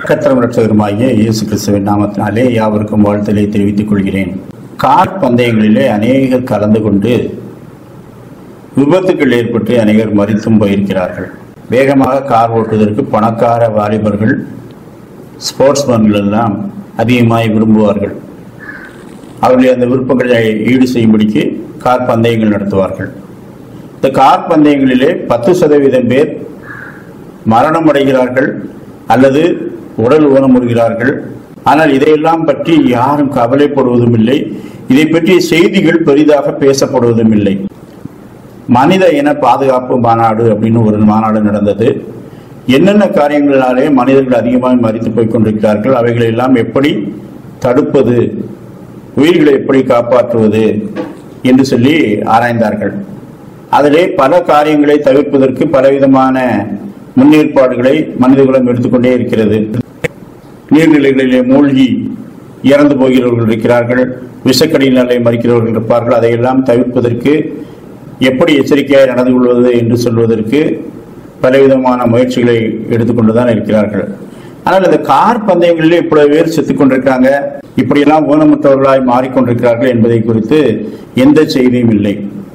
கத்திரம் ரட்சகருமாகிய இயேசு கிறிஸ்துவின் நாமத்தினாலே யாவருக்கும் வாழ்த்தலை தெரிவித்துக் கொள்கிறேன் கார் பந்தயங்களிலே அநேகர் கலந்து கொண்டு விபத்துக்கள் ஏற்பட்டு அநேகர் மறித்தும் போயிருக்கிறார்கள் வேகமாக கார் ஓட்டுவதற்கு பணக்கார வாலிபர்கள் ஸ்போர்ட்ஸ்மேன்கள் எல்லாம் அதிகமாய் விரும்புவார்கள் அவர்களை அந்த விருப்பங்களை ஈடு செய்யும்படிக்கு கார் பந்தயங்கள் நடத்துவார்கள் இந்த கார் பந்தயங்களிலே பத்து சதவீதம் பேர் மரணம் அடைகிறார்கள் அல்லது உடல் ஊனமுறுகிறார்கள் ஆனால் இதையெல்லாம் பற்றி யாரும் கவலைப்படுவதும் இல்லை இதை பற்றிய செய்திகள் பெரிதாக பேசப்படுவதும் இல்லை மனித இன பாதுகாப்பு மாநாடு அப்படின்னு ஒரு மாநாடு நடந்தது என்னென்ன காரியங்களினாலே மனிதர்கள் அதிகமாக மறித்து போய் கொண்டிருக்கிறார்கள் அவைகளை எல்லாம் எப்படி தடுப்பது உயிர்களை எப்படி காப்பாற்றுவது என்று சொல்லி ஆராய்ந்தார்கள் அதிலே பல காரியங்களை தவிர்ப்பதற்கு பலவிதமான முன்னேற்பாடுகளை மனிதகுலம் எடுத்துக்கொண்டே இருக்கிறது நீர்நிலைகளிலே மூழ்கி இறந்து போகிறவர்கள் இருக்கிறார்கள் விஷக்கடியினாலே மறிக்கிறவர்கள் இருப்பார்கள் அதையெல்லாம் தவிர்ப்பதற்கு எப்படி எச்சரிக்கையாக நடந்து கொள்வது என்று சொல்வதற்கு பலவிதமான முயற்சிகளை எடுத்துக்கொண்டுதான் இருக்கிறார்கள் ஆனால் இந்த கார் பந்தயங்களிலே இவ்வளவு பேர் செத்துக் கொண்டிருக்காங்க இப்படியெல்லாம் ஊனமுற்றவர்களாய் மாறிக்கொண்டிருக்கிறார்கள் என்பதை குறித்து எந்த செய்தியும் இல்லை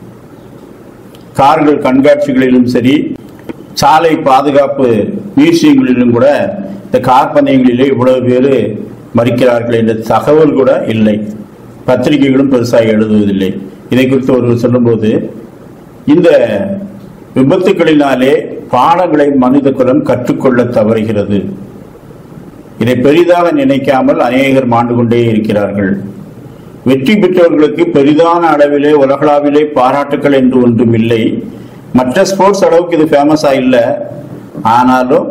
கார்கள் கண்காட்சிகளிலும் சரி சாலை பாதுகாப்பு மியூசியங்களிலும் கூட இந்த கார் பந்தயங்களிலே இவ்வளவு பேர் மறிக்கிறார்கள் என்ற தகவல் கூட இல்லை பத்திரிகைகளும் பெருசாக எழுதுவதில்லை இதை குறித்து ஒருவர் சொல்லும்போது இந்த விபத்துகளினாலே பாடங்களை மனித குலம் கற்றுக்கொள்ள தவறுகிறது இதை பெரிதாக நினைக்காமல் அநேகர் மாண்டு கொண்டே இருக்கிறார்கள் வெற்றி பெற்றவர்களுக்கு பெரிதான அளவிலே உலகளாவிலே பாராட்டுக்கள் என்று ஒன்றும் இல்லை மற்ற ஸ்போர்ட்ஸ் அளவுக்கு இது ஃபேமஸா இல்லை ஆனாலும்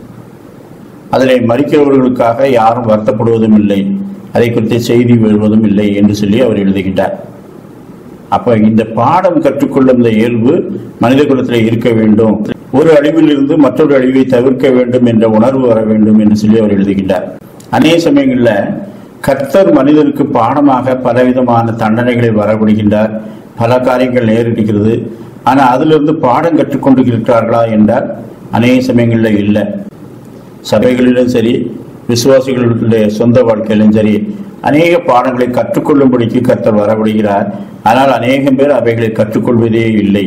அதில் மறிக்கிறவர்களுக்காக யாரும் வருத்தப்படுவதும் இல்லை அதை குறித்த செய்தி வருவதும் இல்லை என்று சொல்லி அவர் எழுதுகின்றார் அப்ப இந்த பாடம் கற்றுக்கொள்ளும் இந்த இயல்பு மனித குலத்தில் இருக்க வேண்டும் ஒரு அழிவில் இருந்து மற்றொரு அழிவை தவிர்க்க வேண்டும் என்ற உணர்வு வர வேண்டும் என்று சொல்லி அவர் எழுதுகின்றார் அநேக சமயங்கள்ல கர்த்தர் மனிதனுக்கு பாடமாக பலவிதமான தண்டனைகளை வரவிடுகின்றார் பல காரியங்கள் நேரிடுகிறது ஆனா அதிலிருந்து பாடம் கற்றுக்கொண்டு இருக்கிறார்களா என்றால் அநேக சமயங்கள்ல இல்லை சபைகளிலும் சரி விசுவாசிகளுடைய சொந்த வாழ்க்கையிலும் சரி அநேக பாடங்களை கற்றுக்கொள்ளும்படிக்கு கர்த்தர் வரவிடுகிறார் ஆனால் அநேகம் பேர் அவைகளை கற்றுக்கொள்வதே இல்லை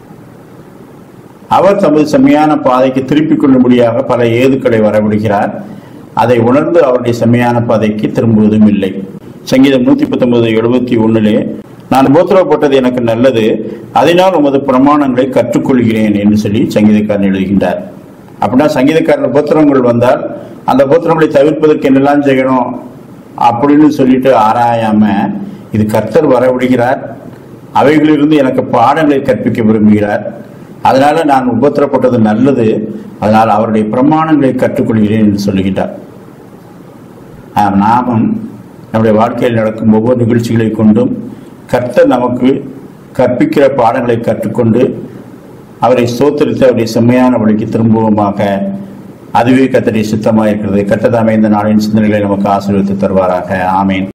அவர் தமது செம்மையான பாதைக்கு திருப்பிக் கொள்ளும்படியாக பல ஏதுக்களை வரவிடுகிறார் அதை உணர்ந்து அவருடைய செம்மையான பாதைக்கு திரும்புவதும் இல்லை சங்கீதம் நூத்தி பத்தொன்பது எழுபத்தி ஒண்ணுலே நான் போத்திரப்பட்டது எனக்கு நல்லது அதனால் உமது பிரமாணங்களை கற்றுக்கொள்கிறேன் என்று சொல்லி சங்கீதக்காரன் எழுதுகின்றார் அப்படின்னா சங்கீதக்காரன் போத்திரங்கள் வந்தால் அந்த போத்திரங்களை தவிர்ப்பதற்கு என்னெல்லாம் செய்யணும் அப்படின்னு சொல்லிட்டு ஆராயாம இது கர்த்தர் வரவிடுகிறார் அவைகளிலிருந்து எனக்கு பாடங்களை கற்பிக்க விரும்புகிறார் அதனால நான் உபத்திரப்பட்டது நல்லது அதனால் அவருடைய பிரமாணங்களை கற்றுக்கொள்கிறேன் என்று சொல்லுகின்றார் ஆம், நாமும் நம்முடைய வாழ்க்கையில் நடக்கும் ஒவ்வொரு நிகழ்ச்சிகளை கொண்டும் கர்த்தர் நமக்கு கற்பிக்கிற பாடங்களை கற்றுக்கொண்டு அவரை சோத்தரித்து அவருடைய செம்மையான வழிக்கு திரும்புவோமாக அதுவே கத்தடைய சுத்தமாக இருக்கிறது கத்ததாமே இந்த நாளின் சிந்தனைகளை நமக்கு ஆசீர்வதித்து தருவாராக ஆமேன்